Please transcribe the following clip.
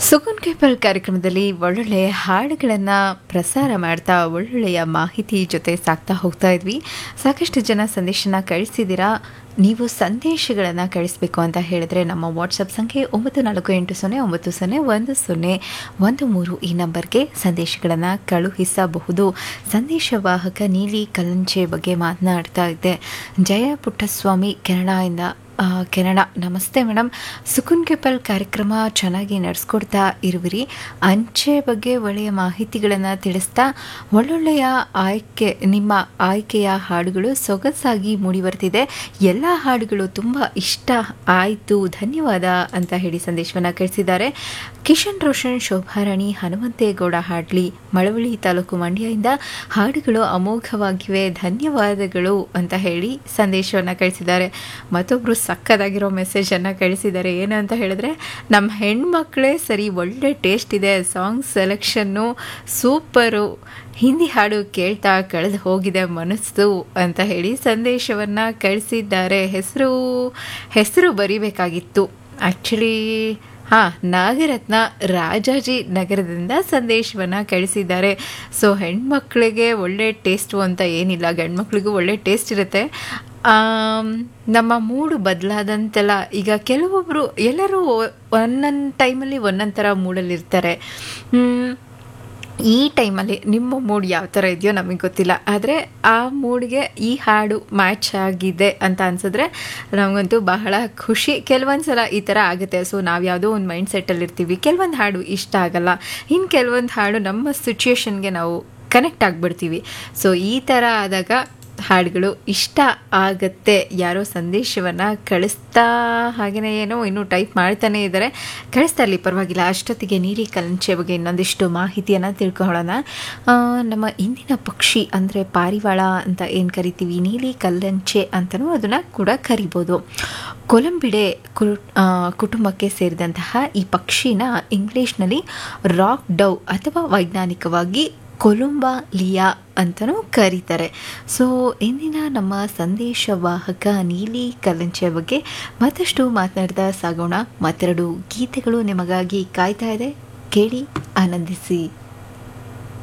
ಸುಗುನ್ capable ಕಾರ್ಯಕ್ರಮದಲ್ಲಿ ಒಳ್ಳೊಳ್ಳೆಯ ಹಾಡುಗಳನ್ನು ಪ್ರಸಾರ ಮಾಡ್ತಾ ಒಳ್ಳೊಳ್ಳೆಯ ಮಾಹಿತಿ ಜೊತೆ ಸಾಕ್ತಾ ಹೋಗ್ತಾ ಇದ್ವಿ ಸಾಕಷ್ಟು ಜನ ಸಂದೇಶನ ಕಳಿಸಿದ್ದೀರಾ ನೀವು ಸಂದೇಶಗಳನ್ನು ಕಳಿಸ್ಬೇಕು ಅಂತ ಹೇಳಿದ್ರೆ ನಮ್ಮ ವಾಟ್ಸಪ್ ಸಂಖ್ಯೆ ಒಂಬತ್ತು ನಾಲ್ಕು ಎಂಟು ಸೊನ್ನೆ ಒಂಬತ್ತು ಸೊನ್ನೆ ಒಂದು ಸೊನ್ನೆ ಒಂದು ಮೂರು ಈ ನಂಬರ್ಗೆ ಸಂದೇಶಗಳನ್ನು ಕಳುಹಿಸಬಹುದು ಸಂದೇಶವಾಹಕ ನೀಲಿ ಕಲಂಚೆ ಬಗ್ಗೆ ಮಾತನಾಡ್ತಾ ಇದ್ದೆ ಜಯ ಪುಟ್ಟಸ್ವಾಮಿ ಕೆನಡಾಯಿಂದ ಆ, ಕೆನಡಾ ನಮಸ್ತೆ ಮೇಡಮ್ ಸುಕುನ್ ಕೆಪಲ್ ಕಾರ್ಯಕ್ರಮ ಚೆನ್ನಾಗಿ ನಡೆಸ್ಕೊಡ್ತಾ ಇರುವಿರಿ ಅಂಚೆ ಬಗ್ಗೆ ಒಳ್ಳೆಯ ಮಾಹಿತಿಗಳನ್ನು ತಿಳಿಸ್ತಾ ಒಳ್ಳೊಳ್ಳೆಯ ಆಯ್ಕೆ ನಿಮ್ಮ ಆಯ್ಕೆಯ ಹಾಡುಗಳು ಸೊಗಸಾಗಿ ಮೂಡಿಬರ್ತಿದೆ ಎಲ್ಲ ಹಾಡುಗಳು ತುಂಬ ಇಷ್ಟ ಆಯಿತು ಧನ್ಯವಾದ ಅಂತ ಹೇಳಿ ಸಂದೇಶವನ್ನು ಕಳಿಸಿದ್ದಾರೆ ಕಿಶನ್ ರೋಷನ್ ಶೋಭಾರಾಣಿ ಹನುಮಂತೇಗೌಡ ಹಾಡ್ಲಿ ಮಳವಳ್ಳಿ ತಾಲೂಕು ಮಂಡ್ಯದಿಂದ ಹಾಡುಗಳು ಅಮೋಘವಾಗಿವೆ ಧನ್ಯವಾದಗಳು ಅಂತ ಹೇಳಿ ಸಂದೇಶವನ್ನು ಕಳಿಸಿದ್ದಾರೆ ಮತ್ತೊಬ್ಬರು ಸಕ್ಕದಾಗಿರೋ ಮೆಸೇಜನ್ನು ಕಳಿಸಿದ್ದಾರೆ ಏನು ಅಂತ ಹೇಳಿದ್ರೆ ನಮ್ಮ ಹೆಣ್ಮಕ್ಳೇ ಸರಿ ಒಳ್ಳೆ ಟೇಸ್ಟ್ ಇದೆ ಸಾಂಗ್ ಸೆಲೆಕ್ಷನ್ನು ಸೂಪರು ಹಿಂದಿ ಹಾಡು ಕೇಳ್ತಾ ಕಳೆದು ಹೋಗಿದೆ ಮನಸ್ಸು ಅಂತ ಹೇಳಿ ಸಂದೇಶವನ್ನು ಕಳಿಸಿದ್ದಾರೆ ಹೆಸರು ಹೆಸರು ಬರಿಬೇಕಾಗಿತ್ತು ಆ್ಯಕ್ಚುಲಿ ಹಾಂ ನಾಗರತ್ನ ರಾಜಾಜಿ ನಗರದಿಂದ ಸಂದೇಶವನ್ನು ಕಳಿಸಿದ್ದಾರೆ ಸೊ ಹೆಣ್ಮಕ್ಳಿಗೆ ಒಳ್ಳೆ ಟೇಸ್ಟು ಅಂತ ಏನಿಲ್ಲ ಗಂಡ್ಮಕ್ಳಿಗೂ ಒಳ್ಳೆ ಟೇಸ್ಟ್ ಇರುತ್ತೆ ಆಮ್, ನಮ್ಮ ಮೂಡು ಬದಲಾದಂತೆಲ್ಲ ಈಗ ಕೆಲವೊಬ್ಬರು ಎಲ್ಲರೂ ಒಂದೊಂದು ಟೈಮಲ್ಲಿ ಒಂದೊಂದು ಥರ ಮೂಡಲ್ಲಿರ್ತಾರೆ ಹ್ಮ್, ಈ ಟೈಮಲ್ಲಿ ನಿಮ್ಮ ಮೂಡ್ ಯಾವ ಥರ ಇದೆಯೋ ನಮಗೆ ಗೊತ್ತಿಲ್ಲ ಆದರೆ ಆ ಮೂಡ್ಗೆ ಈ ಹಾಡು ಮ್ಯಾಚ್ ಆಗಿದೆ ಅಂತ ಅನ್ಸಿದ್ರೆ ನಮಗಂತೂ ಬಹಳ ಖುಷಿ ಕೆಲವೊಂದು ಸಲ ಈ ಥರ ಆಗುತ್ತೆ ಸೊ ನಾವು ಯಾವುದೋ ಒಂದು ಮೈಂಡ್ ಸೆಟ್ಟಲ್ಲಿ ಇರ್ತೀವಿ ಕೆಲವೊಂದು ಹಾಡು ಇಷ್ಟ ಆಗಲ್ಲ ಇನ್ನು ಕೆಲವೊಂದು ಹಾಡು ನಮ್ಮ ಸಿಚುಯೇಷನ್ಗೆ ನಾವು ಕನೆಕ್ಟ್ ಆಗಿಬಿಡ್ತೀವಿ ಸೊ ಈ ಥರ ಆದಾಗ ಹಾಡುಗಳು ಇಷ್ಟ ಆಗತ್ತೆ ಯಾರೋ ಸಂದೇಶವನ್ನು ಕಳಿಸ್ತಾ ಹಾಗೆಯೇ ಏನೋ ಇನ್ನೂ ಟೈಪ್ ಮಾಡ್ತಾನೆ ಇದ್ದಾರೆ ಕಳಿಸ್ತಾ ಇರಲಿ ಪರವಾಗಿಲ್ಲ ಅಷ್ಟೊತ್ತಿಗೆ ನೀಲಿ ಕಲಂಚೆ ಬಗ್ಗೆ ಇನ್ನೊಂದಿಷ್ಟು ಮಾಹಿತಿಯನ್ನು ತಿಳ್ಕೊಳ್ಳೋಣ ಆ, ನಮ್ಮ ಇಂದಿನ ಪಕ್ಷಿ ಅಂದರೆ ಪಾರಿವಾಳ ಅಂತ ಏನು ಕರಿತೀವಿ ನೀಲಿ ಕಲ್ಲಂಚೆ ಅಂತಲೂ ಅದನ್ನು ಕೂಡ ಕರಿಬೋದು ಕೊಲಂಬಿಡೆ ಕು- ಆ, ಕುಟುಂಬಕ್ಕೆ ಸೇರಿದಂತಹ ಈ ಪಕ್ಷಿನ ಇಂಗ್ಲೀಷ್ನಲ್ಲಿ ರಾಕ್ ಡವ್ ಅಥವಾ ವೈಜ್ಞಾನಿಕವಾಗಿ ಕೊಲುಂಬಾ ಲಿಯಾ ಅಂತಲೂ ಕರೀತಾರೆ ಸೊ ಇಂದಿನ ನಮ್ಮ ಸಂದೇಶವಾಹಕ ನೀಲಿ ಕಲಂಚೆಯ ಬಗ್ಗೆ ಮತ್ತಷ್ಟು ಮಾತನಾಡ್ತಾ ಸಾಗೋಣ ಮತ್ತೆರಡು ಗೀತೆಗಳು ನಿಮಗಾಗಿ ಕಾಯ್ತಾ ಇದೆ ಕೇಳಿ ಆನಂದಿಸಿ